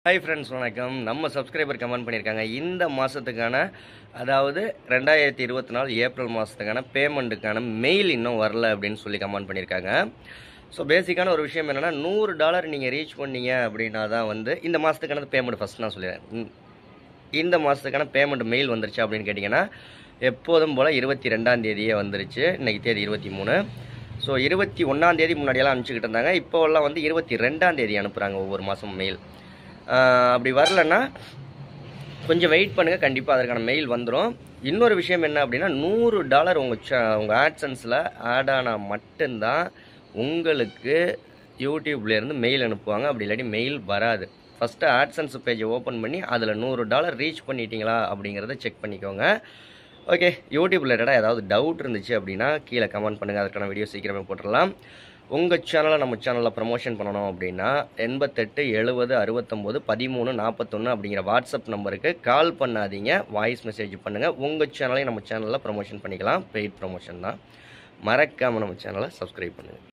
hi friends வணக்கம் நம்ம subscriber comment பண்ணியிருக்காங்க இந்த மாதத்துக்கான அதாவது ரெண்டாயிரத்தி இருபத்தி நாலு ஏப்ரல் மாதத்துக்கான பேமெண்ட்டுக்கான மெயில் இன்னும் வரல அப்படின்னு சொல்லி கமெண்ட் பண்ணியிருக்காங்க ஸோ பேசிக்கான ஒரு விஷயம் என்னென்னா நூறு டாலர் நீங்கள் ரீச் பண்ணீங்க அப்படின்னா தான் வந்து இந்த மாதத்துக்கான பேமெண்ட் ஃபஸ்ட் நான் சொல்லிடுறேன் இந்த மாதத்துக்கான பேமெண்ட் மெயில் வந்துருச்சு அப்படின்னு கேட்டிங்கன்னா எப்போதும் போல் இருபத்தி ரெண்டாம் தேதியே வந்துருச்சு இன்றைக்கி தேதி இருபத்தி மூணு ஸோ இருபத்தி ஒன்றாம் தேதி முன்னாடியெல்லாம் அனுப்பிச்சிக்கிட்டு இருந்தாங்க இப்போல்லாம் வந்து இருபத்தி ரெண்டாம் தேதி அனுப்புகிறாங்க ஒவ்வொரு மாதம் மெயில் அப்படி வரலன்னா கொஞ்சம் வெயிட் பண்ணுங்கள் கண்டிப்பாக அதற்கான மெயில் வந்துடும் இன்னொரு விஷயம் என்ன அப்படின்னா நூறு டாலர் உங்கள் ச உங்கள் ஆட்சன்ஸில் ஆட் ஆனால் மட்டும்தான் உங்களுக்கு யூடியூப்லேருந்து மெயில் அனுப்புவாங்க அப்படி இல்லாட்டி மெயில் வராது ஃபஸ்ட்டு ஆட்சன்ஸ் பேஜை ஓப்பன் பண்ணி அதில் நூறு டாலர் ரீச் பண்ணிட்டீங்களா அப்படிங்கிறத செக் பண்ணிக்கோங்க ஓகே யூடியூப் ரிலேட்டடாக ஏதாவது டவுட் இருந்துச்சு அப்படின்னா கீழே கமெண்ட் பண்ணுங்கள் அதுக்கான வீடியோ சீக்கிரமே போட்டுடலாம் உங்கள் சேனலை நம்ம சேனலில் ப்ரமோஷன் பண்ணணும் அப்படின்னா எண்பத்தெட்டு எழுபது அறுபத்தொம்போது பதிமூணு நாற்பத்தொன்று அப்படிங்கிற வாட்ஸ்அப் நம்பருக்கு கால் பண்ணாதீங்க வாய்ஸ் மெசேஜ் பண்ணுங்கள் உங்கள் சேனலையும் நம்ம சேனலில் ப்ரமோஷன் பண்ணிக்கலாம் பெய்ட் ப்ரமோஷன் தான் மறக்காமல் நம்ம சேனலை சப்ஸ்கிரைப் பண்ணுங்கள்